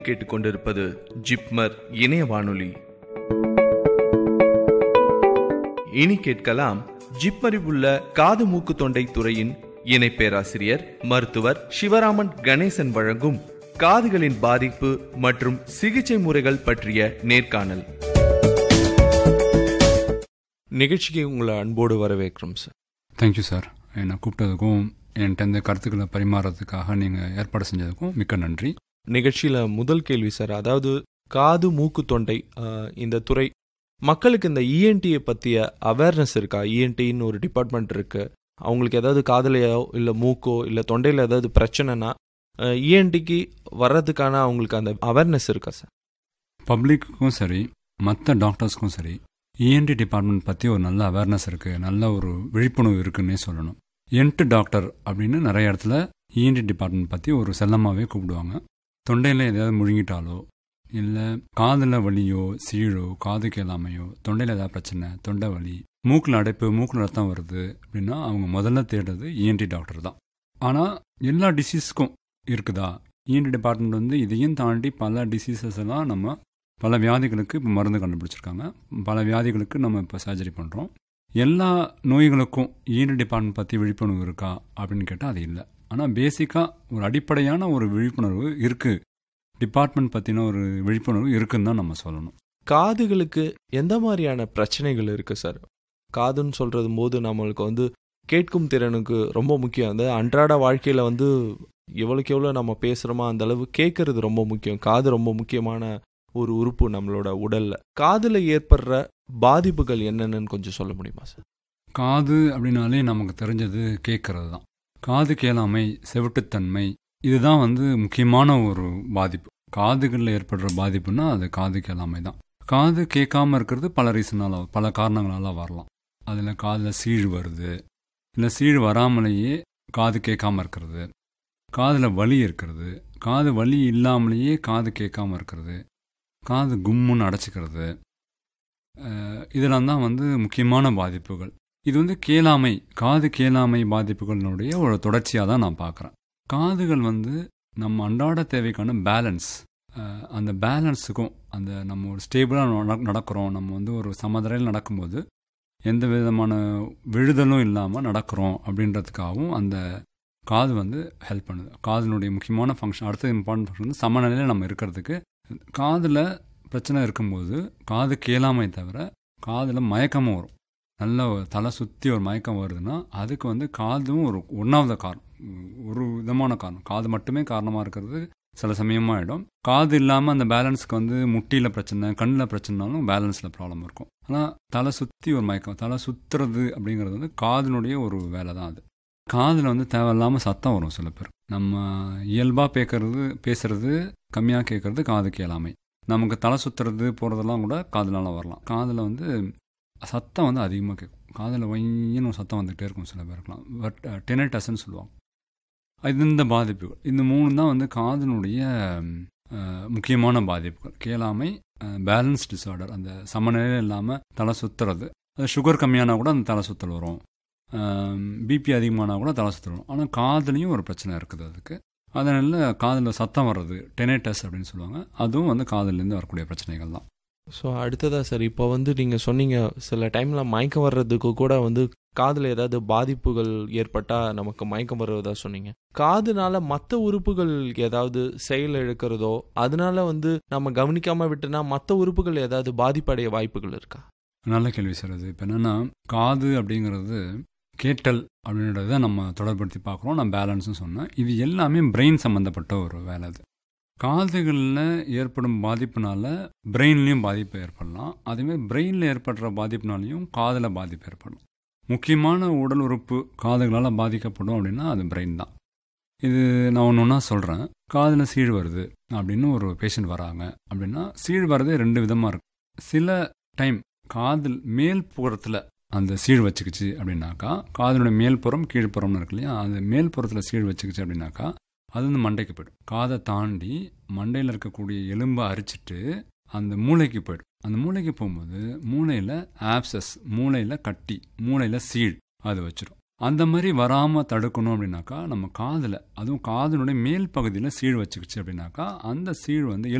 கேட்டுக்கொண்டிருப்பது ஜிப்மர் இணைய வானொலி இனி கேட்கலாம் ஜிப்மரில் உள்ள காது மூக்கு தொண்டை துறையின் இணை பேராசிரியர் மருத்துவர் சிவராமன் கணேசன் வழங்கும் காதுகளின் பாதிப்பு மற்றும் சிகிச்சை முறைகள் பற்றிய நேர்காணல் நிகழ்ச்சிக்கு உங்களை அன்போடு வரவேற்கிறோம் சார் தேங்க்யூ சார் என்னை கூப்பிட்டதுக்கும் என்கிட்ட இந்த கருத்துக்களை பரிமாறதுக்காக நீங்கள் ஏற்பாடு செஞ்சதுக்கும் மிக்க நன்றி நிகழ்ச்சியில முதல் கேள்வி சார் அதாவது காது மூக்கு தொண்டை ஆஹ், இந்த துறை மக்களுக்கு இந்த இஎன்டியை பற்றிய அவேர்னஸ் இருக்கா இஎன்டின்னு ஒரு டிபார்ட்மெண்ட் இருக்கு அவங்களுக்கு ஏதாவது காதுலையோ இல்லை மூக்கோ இல்லை தொண்டையில் ஏதாவது பிரச்சனைனா இஎன்டிக்கு வர்றதுக்கான அவங்களுக்கு அந்த அவேர்னஸ் இருக்கா சார் பப்ளிக்குக்கும் சரி மற்ற டாக்டர்ஸ்க்கும் சரி இஎன்டி டிபார்ட்மெண்ட் பற்றி ஒரு நல்ல அவேர்னஸ் இருக்குது நல்ல ஒரு விழிப்புணர்வு இருக்குன்னே சொல்லணும் என்ட்டு டாக்டர் அப்படின்னு நிறைய இடத்துல இஎன்டி டிபார்ட்மெண்ட் பற்றி ஒரு செல்லமாகவே கூப்பிடுவாங்க தொண்டையில் எதாவது முழுங்கிட்டாலோ இல்லை காதில் வலியோ சீழோ காது கேளாமையோ தொண்டையில் ஏதாவது பிரச்சனை தொண்டை வலி மூக்கில் அடைப்பு மூக்கில் ரத்தம் வருது அப்படின்னா அவங்க முதல்ல தேடுறது இஎன்டி டாக்டர் தான் ஆனால் எல்லா டிசீஸ்க்கும் இருக்குதா இஎன்டி டிபார்ட்மெண்ட் வந்து இதையும் தாண்டி பல டிசீசஸ் எல்லாம் நம்ம பல வியாதிகளுக்கு இப்போ மருந்து கண்டுபிடிச்சிருக்காங்க பல வியாதிகளுக்கு நம்ம இப்போ சர்ஜரி பண்ணுறோம் எல்லா நோய்களுக்கும் இஎன்டி டிபார்ட்மெண்ட் பற்றி விழிப்புணர்வு இருக்கா அப்படின்னு கேட்டால் அது இல்லை ஆனால் பேசிக்காக ஒரு அடிப்படையான ஒரு விழிப்புணர்வு இருக்குது டிபார்ட்மெண்ட் பற்றின ஒரு விழிப்புணர்வு இருக்குன்னு தான் நம்ம சொல்லணும் காதுகளுக்கு எந்த மாதிரியான பிரச்சனைகள் இருக்கு சார் காதுன்னு சொல்றது போது நம்மளுக்கு வந்து கேட்கும் திறனுக்கு ரொம்ப முக்கியம் அந்த அன்றாட வாழ்க்கையில வந்து எவ்வளோக்கு எவ்வளோ நம்ம பேசுகிறோமோ அந்த அளவு கேட்கறது ரொம்ப முக்கியம் காது ரொம்ப முக்கியமான ஒரு உறுப்பு நம்மளோட உடல்ல காதுல ஏற்படுற பாதிப்புகள் என்னென்னு கொஞ்சம் சொல்ல முடியுமா சார் காது அப்படின்னாலே நமக்கு தெரிஞ்சது கேட்கறது தான் காது கேளாமை செவிட்டுத்தன்மை இதுதான் வந்து முக்கியமான ஒரு பாதிப்பு காதுகளில் ஏற்படுற பாதிப்புனா அது காது கேளாமை தான் காது கேட்காம இருக்கிறது பல ரீசனால பல காரணங்களால வரலாம் அதில் காதில் சீழ் வருது இல்லை சீழ் வராமலேயே காது கேட்காம இருக்கிறது காதில் வலி இருக்கிறது காது வலி இல்லாமலேயே காது கேட்காம இருக்கிறது காது கும்முன்னு அடைச்சிக்கிறது அஹ் இதெல்லாம் தான் வந்து முக்கியமான பாதிப்புகள் இது வந்து கேளாமை காது கேளாமை பாதிப்புகளினுடைய ஒரு தொடர்ச்சியாக தான் நான் பார்க்குறேன் காதுகள் வந்து நம்ம அன்றாட தேவைக்கான பேலன்ஸ் அந்த பேலன்ஸுக்கும் அந்த நம்ம ஒரு ஸ்டேபிளாக நடக்கிறோம் நம்ம வந்து ஒரு சமதரையில் நடக்கும்போது எந்த விதமான விழுதலும் இல்லாமல் நடக்கிறோம் அப்படின்றதுக்காகவும் அந்த காது வந்து ஹெல்ப் பண்ணுது காதினுடைய முக்கியமான ஃபங்க்ஷன் அடுத்த இம்பார்ட்டன்ட் ஃபங்க்ஷன் வந்து சமநிலையில் நம்ம இருக்கிறதுக்கு காதில் பிரச்சனை இருக்கும்போது காது கேளாமை தவிர காதில் மயக்கமும் வரும் நல்ல ஒரு தலை சுற்றி ஒரு மயக்கம் வருதுன்னா அதுக்கு வந்து காதும் ஒரு ஒன்றாவது காரணம் ஒரு விதமான காரணம் காது மட்டுமே காரணமாக இருக்கிறது சில சமயமாகிடும் காது இல்லாமல் அந்த பேலன்ஸ்க்கு வந்து முட்டியில் பிரச்சனை கண்ணில் பிரச்சனைனாலும் பேலன்ஸில் ப்ராப்ளம் இருக்கும் ஆனால் தலை சுற்றி ஒரு மயக்கம் தலை சுற்றுறது அப்படிங்கிறது வந்து காதினுடைய ஒரு வேலை தான் அது காதில் வந்து தேவையில்லாமல் சத்தம் வரும் சில பேர் நம்ம இயல்பாக பேக்கிறது பேசுறது கம்மியாக கேட்கறது காது கேளாமை நமக்கு தலை சுற்றுறது போகிறதெல்லாம் கூட காதுனால வரலாம் காதில் வந்து சத்தம் வந்து அதிகமாக கேட்கும் காதில் வையின்னு ஒரு சத்தம் வந்துகிட்டே இருக்கும் சில பேருக்குலாம் பட் டெனட்டஸ்ன்னு சொல்லுவாங்க இது இந்த பாதிப்புகள் இந்த மூணு தான் வந்து காதினுடைய அஹ், முக்கியமான பாதிப்புகள் கேளாமை பேலன்ஸ் டிஸார்டர் அந்த சமநிலையில் இல்லாமல் தலை சுற்றுறது அது சுகர் கம்மியானா கூட அந்த தலை சுற்றல் வரும் பிபி அதிகமானா கூட தலை சுற்றல் வரும் ஆனால் காதுலேயும் ஒரு பிரச்சனை இருக்குது அதுக்கு அதனால காதில் சத்தம் வர்றது டெனேட்டஸ் அப்படின்னு சொல்லுவாங்க அதுவும் வந்து காதுலேருந்து வரக்கூடிய பிரச்சனைகள் தான் ஸோ அடுத்ததா சார் இப்போ வந்து நீங்க சொன்னீங்க சில டைம்ல மயக்கம் வர்றதுக்கு கூட வந்து காதுல ஏதாவது பாதிப்புகள் ஏற்பட்டா நமக்கு மயக்கம் வருவதா சொன்னீங்க காதுனால மற்ற உறுப்புகள் ஏதாவது செயல் இழக்கிறதோ அதனால வந்து நம்ம கவனிக்காம விட்டுனா மற்ற உறுப்புகள் ஏதாவது பாதிப்படைய வாய்ப்புகள் இருக்கா நல்ல கேள்வி சார் அது இப்போ என்னென்னா காது அப்படிங்கிறது கேட்டல் அப்படின்றத நம்ம தொடர்படுத்தி பார்க்குறோம் நான் பேலன்ஸும் சொன்னேன் இது எல்லாமே பிரெயின் சம்மந்தப்பட்ட ஒரு வேலை அது காதுகளில் ஏற்படும் பாதிப்புனால பிரெயின்லேயும் பாதிப்பு ஏற்படலாம் அதேமாதிரி பிரெயினில் ஏற்படுற பாதிப்புனாலையும் காதில் பாதிப்பு ஏற்படலாம் முக்கியமான உடல் உறுப்பு காதுகளால் பாதிக்கப்படும் அப்படின்னா அது பிரெயின் தான் இது நான் ஒன்று ஒன்றா சொல்கிறேன் காதில் சீழ் வருது அப்படின்னு ஒரு பேஷண்ட் வராங்க அப்படின்னா சீழ் வரதே ரெண்டு விதமாக இருக்கு சில டைம் காதில் மேல் புறத்தில் அந்த சீழ் வச்சுக்கிச்சு அப்படின்னாக்கா காதனுடைய மேல்புறம் கீழ்ப்புறம்னு இருக்கு இல்லையா அந்த மேல்புறத்தில் சீழ் வச்சுக்கிச்சு அப்படின்னாக்கா அது வந்து மண்டைக்கு போயிடும் காதை தாண்டி மண்டையில் இருக்கக்கூடிய எலும்பை அரிச்சிட்டு அந்த மூளைக்கு போயிடும் அந்த மூளைக்கு போகும்போது மூளையில் ஆப்சஸ் மூளையில் கட்டி மூளையில் சீழ் அது வச்சிரும் அந்த மாதிரி வராமல் தடுக்கணும் அப்படின்னாக்கா நம்ம காதில் அதுவும் காதினுடைய மேல் பகுதியில் சீழ் வச்சுக்கிச்சு அப்படின்னாக்கா அந்த சீழ் வந்து